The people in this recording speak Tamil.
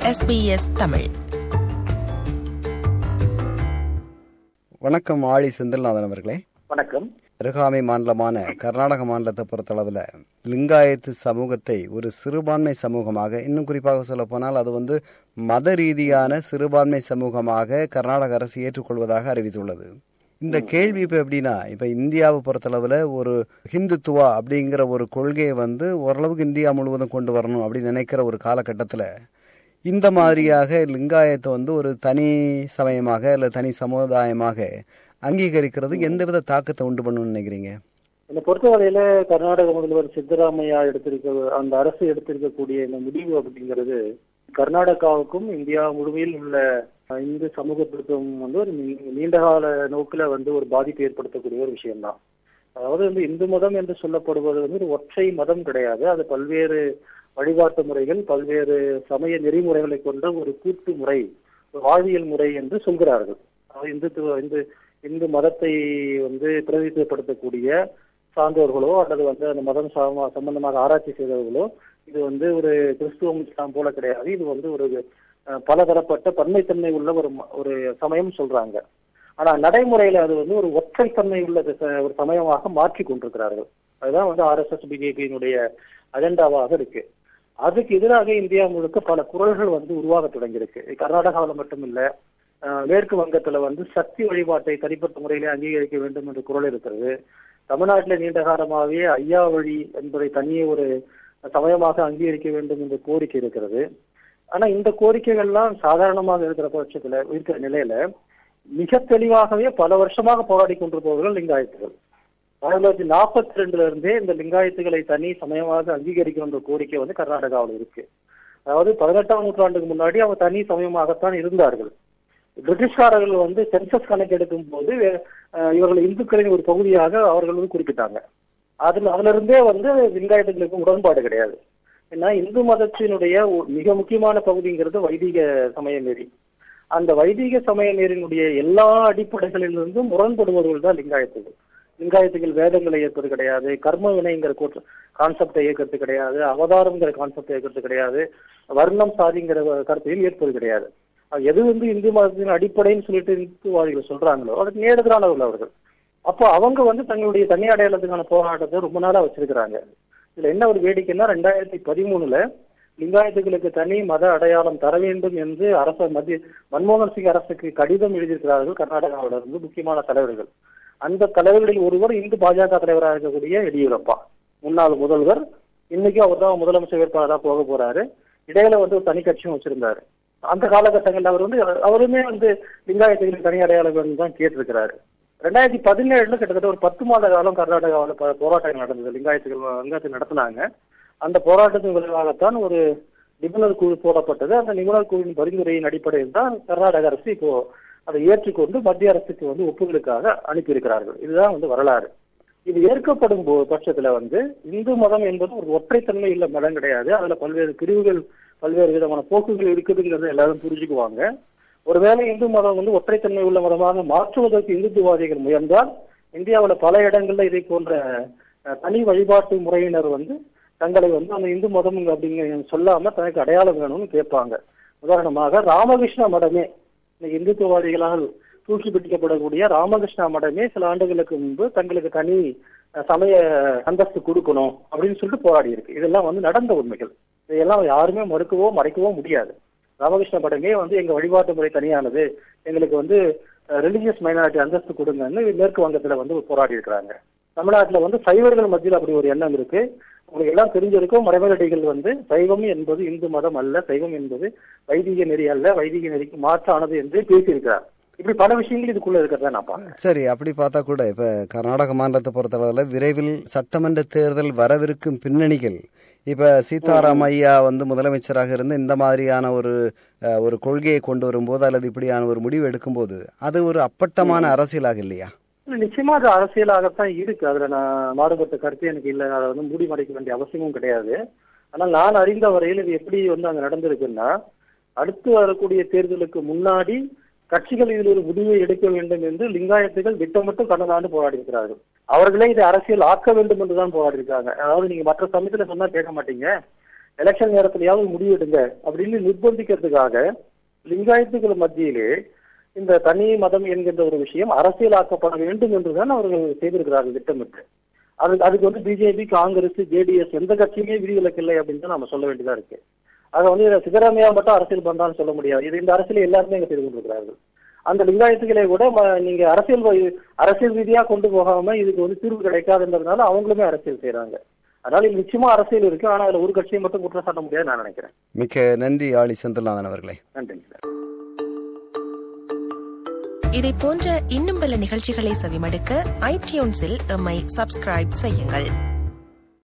எஸ்பிஎஸ் தமிழ் வணக்கம் ஆழி செந்தில்நாதன் அவர்களே வணக்கம் அருகாமை மாநிலமான கர்நாடக மாநிலத்தை பொறுத்தளவில் லிங்காயத்து சமூகத்தை ஒரு சிறுபான்மை சமூகமாக இன்னும் குறிப்பாக சொல்ல போனால் அது வந்து மத ரீதியான சிறுபான்மை சமூகமாக கர்நாடக அரசு ஏற்றுக்கொள்வதாக அறிவித்துள்ளது இந்த கேள்வி இப்போ எப்படின்னா இப்போ இந்தியாவை பொறுத்தளவில் ஒரு ஹிந்துத்துவா அப்படிங்கிற ஒரு கொள்கையை வந்து ஓரளவுக்கு இந்தியா முழுவதும் கொண்டு வரணும் அப்படின்னு நினைக்கிற ஒரு காலகட்டத்தில் இந்த மாதிரியாக லிங்காயத்தை வந்து ஒரு தனி சமயமாக இல்லை தனி சமுதாயமாக அங்கீகரிக்கிறதுக்கு எந்தவித தாக்கத்தை உண்டு பண்ணணும்னு நினைக்கிறீங்க என்னை பொறுத்தவரையில கர்நாடக முதல்வர் சித்தராமையா எடுத்திருக்க அந்த அரசு எடுத்திருக்கக்கூடிய இந்த முடிவு அப்படிங்கிறது கர்நாடகாவுக்கும் இந்தியா முழுமையில் உள்ள அஹ், இந்து சமூகத்திற்கும் வந்து ஒரு நீ- நீண்டகால நோக்கில வந்து ஒரு பாதிப்பு ஏற்படுத்தக்கூடிய ஒரு விஷயம்தான் அதாவது வந்து இந்து மதம் என்று சொல்லப்படுவது வந்து ஒரு ஒற்றை மதம் கிடையாது அது பல்வேறு வழிபாட்டு முறைகள் பல்வேறு சமய நெறிமுறைகளை கொண்ட ஒரு கூட்டு முறை ஒரு வாழ்வியல் முறை என்று சொல்கிறார்கள் அதாவது இந்துத்துவ இந்து இந்து மதத்தை வந்து பிரதிநிதித்துவப்படுத்தக்கூடிய சார்ந்தவர்களோ அல்லது வந்து அந்த மதம் சம்ம- சம்பந்தமாக ஆராய்ச்சி செய்தவர்களோ இது வந்து ஒரு கிறிஸ்துவம் இஸ்லாம் போல கிடையாது இது வந்து ஒரு அஹ், பலதரப்பட்ட பன்மைத்தன்மை உள்ள ஒரு ம- ஒரு சமயம் சொல்றாங்க ஆனா நடைமுறையில அது வந்து ஒரு ஒற்றைத்தன்மை உள்ள ச- ஒரு சமயமாக மாற்றி கொண்டிருக்கிறார்கள் அதுதான் வந்து ஆர்எஸ்எஸ் பிஜேபியினுடைய அஜெண்டாவாக இருக்கு அதுக்கு எதிராக இந்தியா முழுக்க பல குரல்கள் வந்து உருவாக தொடங்கியிருக்கு கர்நாடகாவில் மட்டும் இல்ல அஹ், மேற்கு வங்கத்துல வந்து சக்தி வழிபாட்டை தனிப்பட்ட முறையிலே அங்கீகரிக்க வேண்டும் என்ற குரல் இருக்கிறது தமிழ்நாட்டில் நீண்ட காலமாகவே ஐயா வழி என்பதை தனியே ஒரு சமயமாக அங்கீகரிக்க வேண்டும் என்ற கோரிக்கை இருக்கிறது ஆனா இந்த கோரிக்கைகள்லாம் சாதாரணமாக இருக்கிற பட்சத்துல இருக்கிற நிலையில மிக தெளிவாகவே பல வருஷமாக போராடி கொண்டிருப்பவர்கள் லிங்காயத்துகள் ஆயிரத்தி தொள்ளாயிரத்தி நாற்பத்தி ரெண்டுல இருந்தே இந்த லிங்காயத்துகளை தனி சமயமாக அங்கீகரிக்கணும் என்ற கோரிக்கை வந்து கர்நாடகாவில் இருக்கு அதாவது பதினெட்டாம் நூற்றாண்டுக்கு முன்னாடி அவங்க தனி சமயமாகத்தான் இருந்தார்கள் பிரிட்டிஷ்காரர்கள் வந்து சென்சஸ் கணக்கெடுக்கும் போது அஹ், இவர்கள் இந்துக்களின் ஒரு பகுதியாக அவர்கள் வந்து குறிப்பிட்டாங்க அதுல அதுல இருந்தே வந்து லிங்காயத்துகளுக்கு உடன்பாடு கிடையாது ஏன்னா இந்து மதத்தினுடைய ஒ- மிக முக்கியமான பகுதிங்கிறது வைதிக சமய நெறி அந்த வைதிக சமய நெறியினுடைய எல்லா அடிப்படைகளிலிருந்தும் முரண்படுபவர்கள் தான் லிங்காயத்துகள் லிங்காயத்துகள் வேதங்களை ஏற்பது கிடையாது கர்ம வினைங்கிற கான்செப்டை ஏற்கிறது கிடையாது அவதாரம்ங்கிற கான்செப்டை ஏற்கிறது கிடையாது வர்ணம் சாதிங்கிற கருத்தையும் ஏற்பது கிடையாது அது எது வந்து இந்து மதத்தின் அடிப்படைன்னு சொல்லிட்டு இந்துவாதிகள் சொல்றாங்களோ அதுக்கு நேரெதிரானவர்கள் அவர்கள் அப்போ அவங்க வந்து தங்களுடைய தனி அடையாளத்துக்கான போராட்டத்தை ரொம்ப நாளா வச்சிருக்கிறாங்க இதுல என்ன ஒரு வேடிக்கைன்னா ரெண்டாயிரத்தி பதிமூணுல லிங்காயத்துகளுக்கு தனி மத அடையாளம் தர வேண்டும் என்று அரச மத்திய மன்மோகன் சிங் அரசுக்கு கடிதம் எழுதியிருக்கிறார்கள் கர்நாடகாவில இருந்து முக்கியமான தலைவர்கள் அந்த தலைவர்களில் ஒருவர் இந்து பாஜக தலைவராக இருக்கக்கூடிய எடியூரப்பா முன்னாள் முதல்வர் இன்னைக்கு அவர் தான் முதலமைச்சர் வேட்பாளராக போக போறாரு இடையில வந்து ஒரு தனி கட்சியும் வச்சிருந்தாரு அந்த காலகட்டங்கள்ல அவர் வந்து அவருமே வந்து லிங்காயத்துகளுக்கு தனி அடையாளம் வேணும் தான் கேட்டிருக்கிறாரு ரெண்டாயிரத்தி பதினேழுல கிட்டத்தட்ட ஒரு பத்து மாத காலம் கர்நாடகாவில் ப- போராட்டங்கள் நடந்தது லிங்காயத்துகள் அங்கத்தில் நடத்தினாங்க அந்த போராட்டத்தின் விளைவாகத்தான் ஒரு நிபுணர் குழு போடப்பட்டது அந்த நிபுணர் குழுவின் பரிந்துரையின் அடிப்படையில் தான் கர்நாடக அரசு இப்போ அதை ஏற்றுக்கொண்டு மத்திய அரசுக்கு வந்து ஒப்புதலுக்காக அனுப்பியிருக்கிறார்கள் இதுதான் வந்து வரலாறு இது ஏற்கப்படும் போ பட்சத்துல வந்து இந்து மதம் என்பது ஒரு ஒற்றைத்தன்மை உள்ள மதம் கிடையாது அதுல பல்வேறு பிரிவுகள் பல்வேறு விதமான போக்குகள் இருக்குதுங்கிறத எல்லாரும் புரிஞ்சுக்குவாங்க ஒருவேளை இந்து மதம் வந்து ஒற்றைத்தன்மை உள்ள மதமாக மாற்றுவதற்கு இந்துத்துவாதிகள் முயன்றால் இந்தியாவுல பல இடங்கள்ல இதை போன்ற அஹ், தனி வழிபாட்டு முறையினர் வந்து தங்களை வந்து அந்த இந்து மதம் அப்படிங்க சொல்லாம தனக்கு அடையாளம் வேணும்னு கேட்பாங்க உதாரணமாக ராமகிருஷ்ண மடமே இன்னைக்கு இந்துத்துவாதிகளால் தூக்கி பிடிக்கப்படக்கூடிய ராமகிருஷ்ணா மடமே சில ஆண்டுகளுக்கு முன்பு தங்களுக்கு தனி அஹ், சமய அந்தஸ்து கொடுக்கணும் அப்படின்னு சொல்லிட்டு போராடி இருக்கு இதெல்லாம் வந்து நடந்த உண்மைகள் இதையெல்லாம் யாருமே மறுக்கவோ மறைக்கவோ முடியாது ராமகிருஷ்ண மடமே வந்து எங்க வழிபாட்டு முறை தனியானது எங்களுக்கு வந்து ரிலிஜியஸ் மைனாரிட்டி அந்தஸ்து கொடுங்கன்னு மேற்கு வங்கத்துல வந்து போராடி இருக்கிறாங்க தமிழ்நாட்டுல வந்து சைவர்கள் மத்தியில் அப்படி ஒரு எண்ணம் இருக்கு உங்களுக்கு எல்லாம் தெரிஞ்சிருக்கும் மறைமலடிகள் வந்து சைவம் என்பது இந்து மதம் அல்ல சைவம் என்பது வைதிக நெறி அல்ல வைதிக நெறிக்கு மாற்றானது என்று பேசியிருக்கிறார் இப்படி பல விஷயங்கள் இதுக்குள்ள இருக்கிறதா நான் பார்க்கிறேன் சரி அப்படி பார்த்தா கூட இப்ப கர்நாடக மாநிலத்தை பொறுத்தளவில் விரைவில் சட்டமன்ற தேர்தல் வரவிருக்கும் பின்னணிகள் இப்ப சீதாராம் ஐயா வந்து முதலமைச்சராக இருந்து இந்த மாதிரியான ஒரு அஹ், ஒரு கொள்கையை கொண்டு வரும்போது அல்லது இப்படியான ஒரு முடிவு எடுக்கும்போது அது ஒரு அப்பட்டமான அரசியலாக இல்லையா இல்ல, நிச்சயமா அது அரசியலாகத்தான் இருக்கு அதுல நான் மாறுபட்ட கருத்து எனக்கு இல்லை அதை வந்து மூடி மறைக்க வேண்டிய அவசியமும் கிடையாது ஆனால் நான் அறிந்த வரையில் இது எப்படி வந்து அங்க நடந்திருக்குன்னா அடுத்து வரக்கூடிய தேர்தலுக்கு முன்னாடி கட்சிகள் இதில் ஒரு முடிவை எடுக்க வேண்டும் என்று லிங்காயத்துகள் திட்டமிட்டு கடந்த ஆண்டு போராடி இருக்கிறார்கள் அவர்களே இதை அரசியல் ஆக்க வேண்டும் என்றுதான் போராடி இருக்காங்க அதாவது நீங்க மற்ற சமயத்துல சொன்னா கேட்க மாட்டீங்க எலெக்ஷன் நேரத்திலேயாவது முடிவெடுங்க அப்படின்னு நிர்பந்திக்கிறதுக்காக லிங்காயத்துகள் மத்தியிலே இந்த தனி மதம் என்கின்ற ஒரு விஷயம் அரசியலாக்கப்பட வேண்டும் என்றுதான் அவர்கள் செய்திருக்கிறார்கள் திட்டமிட்டு அது அதுக்கு வந்து பிஜேபி காங்கிரஸ் ஜேடிஎஸ் எந்த கட்சியுமே விதிவிலக்கில்லை அப்படின்னு தான் நம்ம சொல்ல வேண்டியதா இருக்கு ஆக வந்து இதை சித்தராமையா மட்டும் அரசியல் பண்றான்னு சொல்ல முடியாது இது இந்த அரசியல் எல்லாருமே இங்க செய்து கொண்டிருக்கிறார்கள் அந்த லிங்காயத்துக்களை கூட ம- நீங்க அரசியல் வழி- அரசியல் ரீதியா கொண்டு போகாம இதுக்கு வந்து தீர்வு கிடைக்காதுன்றதுனால அவங்களுமே அரசியல் செய்யறாங்க அதனால இது நிச்சயமா அரசியல் இருக்கு ஆனா அதுல ஒரு கட்சியை மட்டும் குற்றம் சாட்ட முடியாது நான் நினைக்கிறேன் மிக்க நன்றி ஆளி செந்தில்நாதன் அவர்களே நன்றிங்க சார் இதை போன்ற இன்னும் பல நிகழ்ச்சிகளை செவிமடுக்க ஐடியூன்ஸில் எம்மை சப்ஸ்கிரைப் செய்யுங்கள்